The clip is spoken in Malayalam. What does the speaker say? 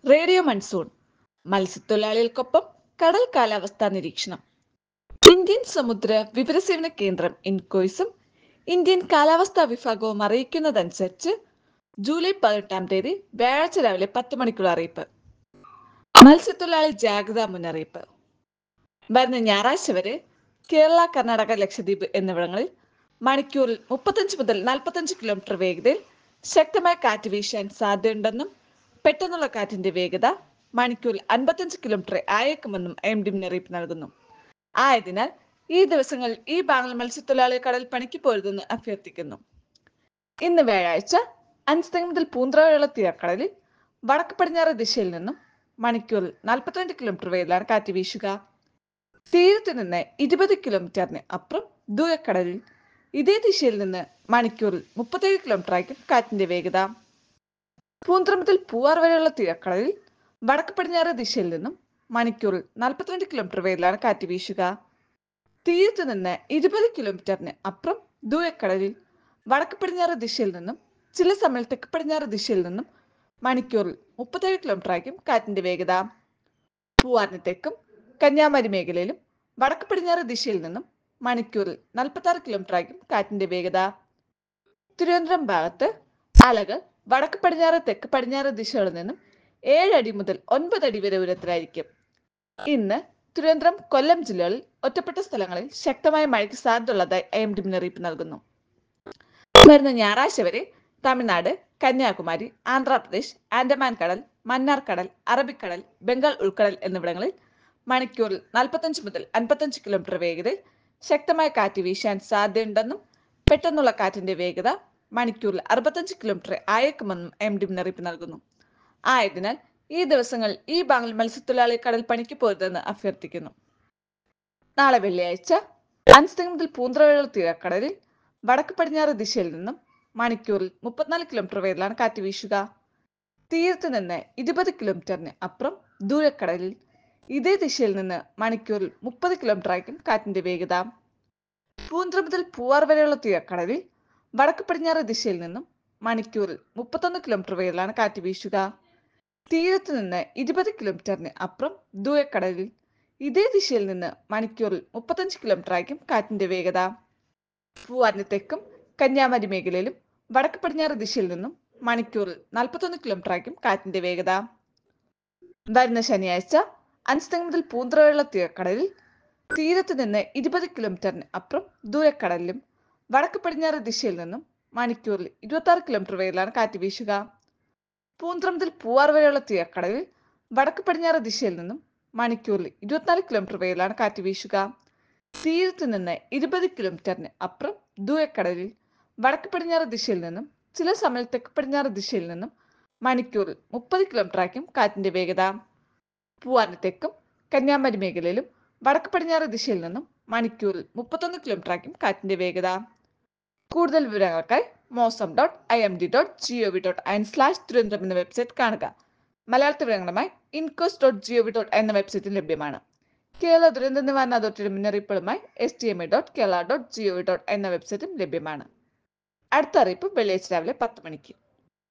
റേഡിയോ മൺസൂൺ മത്സ്യത്തൊഴിലാളികൾക്കൊപ്പം കടൽ കാലാവസ്ഥാ നിരീക്ഷണം ഇന്ത്യൻ സമുദ്ര വിവരസേവന കേന്ദ്രം ഇൻകോയ്സും ഇന്ത്യൻ കാലാവസ്ഥാ വിഭാഗവും അറിയിക്കുന്നതനുസരിച്ച് ജൂലൈ പതിനെട്ടാം തീയതി വ്യാഴാഴ്ച രാവിലെ പത്ത് മണിക്കുള്ള അറിയിപ്പ് മത്സ്യത്തൊഴിലാളി ജാഗ്രതാ മുന്നറിയിപ്പ് വരുന്ന ഞായറാഴ്ച വരെ കേരള കർണാടക ലക്ഷദ്വീപ് എന്നിവിടങ്ങളിൽ മണിക്കൂറിൽ മുപ്പത്തഞ്ച് മുതൽ നാൽപ്പത്തഞ്ച് കിലോമീറ്റർ വേഗതയിൽ ശക്തമായ കാറ്റ് വീശാൻ സാധ്യതയുണ്ടെന്നും പെട്ടെന്നുള്ള കാറ്റിന്റെ വേഗത മണിക്കൂറിൽ അൻപത്തഞ്ച് കിലോമീറ്റർ ആയേക്കുമെന്നും എം ഡി മുന്നറിയിപ്പ് നൽകുന്നു ആയതിനാൽ ഈ ദിവസങ്ങളിൽ ഈ ഭാഗങ്ങൾ മത്സ്യത്തൊഴിലാളി കടൽ പണിക്ക് പോരുതെന്ന് അഭ്യർത്ഥിക്കുന്നു ഇന്ന് വ്യാഴാഴ്ച അഞ്ച് മുതൽ പൂന്തറ വരെയുള്ള തീരക്കടലിൽ വടക്ക് പടിഞ്ഞാറ് ദിശയിൽ നിന്നും മണിക്കൂറിൽ നാൽപ്പത്തിരണ്ട് കിലോമീറ്റർ വേഗത്തിലാണ് കാറ്റ് വീശുക തീരത്ത് നിന്ന് ഇരുപത് കിലോമീറ്ററിന് അപ്പുറം ദൂരക്കടലിൽ ഇതേ ദിശയിൽ നിന്ന് മണിക്കൂറിൽ മുപ്പത്തേഴ് കിലോമീറ്റർ ആയിരിക്കും കാറ്റിന്റെ വേഗത പൂന്തറ മുതൽ പൂവാർ വരെയുള്ള തീരക്കടലിൽ വടക്ക് പടിഞ്ഞാറ് ദിശയിൽ നിന്നും മണിക്കൂറിൽ നാൽപ്പത്തിരണ്ട് കിലോമീറ്റർ വേഗത്തിലാണ് കാറ്റ് വീശുക തീരത്ത് നിന്ന് ഇരുപത് കിലോമീറ്ററിന് അപ്പുറം ദൂരക്കടലിൽ വടക്ക് പടിഞ്ഞാറ് ദിശയിൽ നിന്നും ചില സമയം തെക്ക് പടിഞ്ഞാറ് ദിശയിൽ നിന്നും മണിക്കൂറിൽ മുപ്പത്തേഴ് കിലോമീറ്റർ ആയിരിക്കും കാറ്റിന്റെ വേഗത പൂവാറിന് തെക്കും കന്യാകുമാരി മേഖലയിലും വടക്ക് പടിഞ്ഞാറ് ദിശയിൽ നിന്നും മണിക്കൂറിൽ നാൽപ്പത്തി ആറ് കിലോമീറ്റർ ആയിരിക്കും കാറ്റിന്റെ വേഗത തിരുവനന്തപുരം ഭാഗത്ത് അലകൾ വടക്ക് പടിഞ്ഞാറ് തെക്ക് പടിഞ്ഞാറ് ദിശകളിൽ നിന്നും ഏഴ് അടി മുതൽ ഒൻപത് അടി വരെ ഉയരത്തിലായിരിക്കും ഇന്ന് തിരുവനന്തപുരം കൊല്ലം ജില്ലകളിൽ ഒറ്റപ്പെട്ട സ്ഥലങ്ങളിൽ ശക്തമായ മഴയ്ക്ക് സാധ്യതയുള്ളതായി എം ഡി മുന്നറിയിപ്പ് നൽകുന്നു വരുന്ന ഞായറാഴ്ച വരെ തമിഴ്നാട് കന്യാകുമാരി ആന്ധ്രാപ്രദേശ് ആൻഡമാൻ കടൽ മന്നാർ കടൽ അറബിക്കടൽ ബംഗാൾ ഉൾക്കടൽ എന്നിവിടങ്ങളിൽ മണിക്കൂറിൽ നാൽപ്പത്തഞ്ച് മുതൽ അൻപത്തഞ്ച് കിലോമീറ്റർ വേഗതയിൽ ശക്തമായ കാറ്റ് വീശാൻ സാധ്യതയുണ്ടെന്നും പെട്ടെന്നുള്ള കാറ്റിന്റെ വേഗത മണിക്കൂറിൽ അറുപത്തഞ്ച് കിലോമീറ്റർ ആയേക്കുമെന്നും എം ഡി മുന്നറിയിപ്പ് നൽകുന്നു ആയതിനാൽ ഈ ദിവസങ്ങളിൽ ഈ ഭാഗങ്ങളിൽ മത്സ്യത്തൊഴിലാളി കടൽ പണിക്ക് പോരുതെന്ന് അഭ്യർത്ഥിക്കുന്നു നാളെ വെള്ളിയാഴ്ച അഞ്ച് മുതൽ പൂന്തറവെള്ള തീരക്കടലിൽ വടക്ക് പടിഞ്ഞാറ് ദിശയിൽ നിന്നും മണിക്കൂറിൽ മുപ്പത്തിനാല് കിലോമീറ്റർ വേഗത്തിലാണ് കാറ്റ് വീശുക തീരത്ത് നിന്ന് ഇരുപത് കിലോമീറ്ററിന് അപ്പുറം ദൂരക്കടലിൽ ഇതേ ദിശയിൽ നിന്ന് മണിക്കൂറിൽ മുപ്പത് കിലോമീറ്റർ ആയിരിക്കും കാറ്റിന്റെ വേഗത പൂന്തറ മുതൽ പൂവാർ വരെയുള്ള തീരക്കടലിൽ വടക്ക് പടിഞ്ഞാറ് ദിശയിൽ നിന്നും മണിക്കൂറിൽ മുപ്പത്തൊന്ന് കിലോമീറ്റർ വേഗത്തിലാണ് കാറ്റ് വീശുക തീരത്ത് നിന്ന് ഇരുപത് കിലോമീറ്ററിന് അപ്പുറം ദൂരക്കടലിൽ ഇതേ ദിശയിൽ നിന്ന് മണിക്കൂറിൽ മുപ്പത്തഞ്ച് കിലോമീറ്റർ ആയിരിക്കും കാറ്റിന്റെ വേഗത പൂവാറിന് തെക്കും കന്യാകുമാരി മേഖലയിലും വടക്ക് പടിഞ്ഞാറ് ദിശയിൽ നിന്നും മണിക്കൂറിൽ നാൽപ്പത്തൊന്ന് കിലോമീറ്റർ ആയിരിക്കും കാറ്റിന്റെ വേഗത വരുന്ന ശനിയാഴ്ച അഞ്ച് മുതൽ പൂന്തറവെള്ള തീരക്കടലിൽ തീരത്ത് നിന്ന് ഇരുപത് കിലോമീറ്ററിന് അപ്പുറം ദൂരക്കടലിലും വടക്ക് പടിഞ്ഞാറ് ദിശയിൽ നിന്നും മണിക്കൂറിൽ ഇരുപത്തി ആറ് കിലോമീറ്റർ വേഗത്തിലാണ് കാറ്റ് വീശുക പൂന്തറ മുതൽ പൂവാർ വരെയുള്ള തീരക്കടലിൽ വടക്ക് പടിഞ്ഞാറ് ദിശയിൽ നിന്നും മണിക്കൂറിൽ ഇരുപത്തിനാല് കിലോമീറ്റർ വേഗത്തിലാണ് കാറ്റ് വീശുക തീരത്ത് നിന്ന് ഇരുപത് കിലോമീറ്ററിന് അപ്പുറം ദൂരക്കടലിൽ വടക്ക് പടിഞ്ഞാറ് ദിശയിൽ നിന്നും ചില സമയം തെക്ക് പടിഞ്ഞാറ് ദിശയിൽ നിന്നും മണിക്കൂറിൽ മുപ്പത് കിലോമീറ്റർ ആയിരിക്കും കാറ്റിന്റെ വേഗത പൂവാറിന് തെക്കും കന്യാകുമാരി മേഖലയിലും വടക്ക് പടിഞ്ഞാറ് ദിശയിൽ നിന്നും മണിക്കൂറിൽ മുപ്പത്തൊന്ന് കിലോമീറ്റർ ആയിരിക്കും കാറ്റിന്റെ വേഗത കൂടുതൽ വിവരങ്ങൾക്കായി mausam dot I M D dot G O V dot in slash Thiruvananthapuram എന്ന വെബ്സൈറ്റ് കാണുക മലയാളത്തിൽ വിവരങ്ങളുമായി INCOIS dot G O V dot എന്ന വെബ്സൈറ്റിൽ ലഭ്യമാണ് കേരള ദുരന്ത നിവാരണ അതോറിറ്റിയുടെ മുന്നറിയിപ്പുകളുമായി S T M A dot Kerala dot G O V dot എന്ന വെബ്സൈറ്റും ലഭ്യമാണ് അടുത്ത അറിയിപ്പ് വെള്ളിയാഴ്ച രാവിലെ പത്ത് മണിക്ക്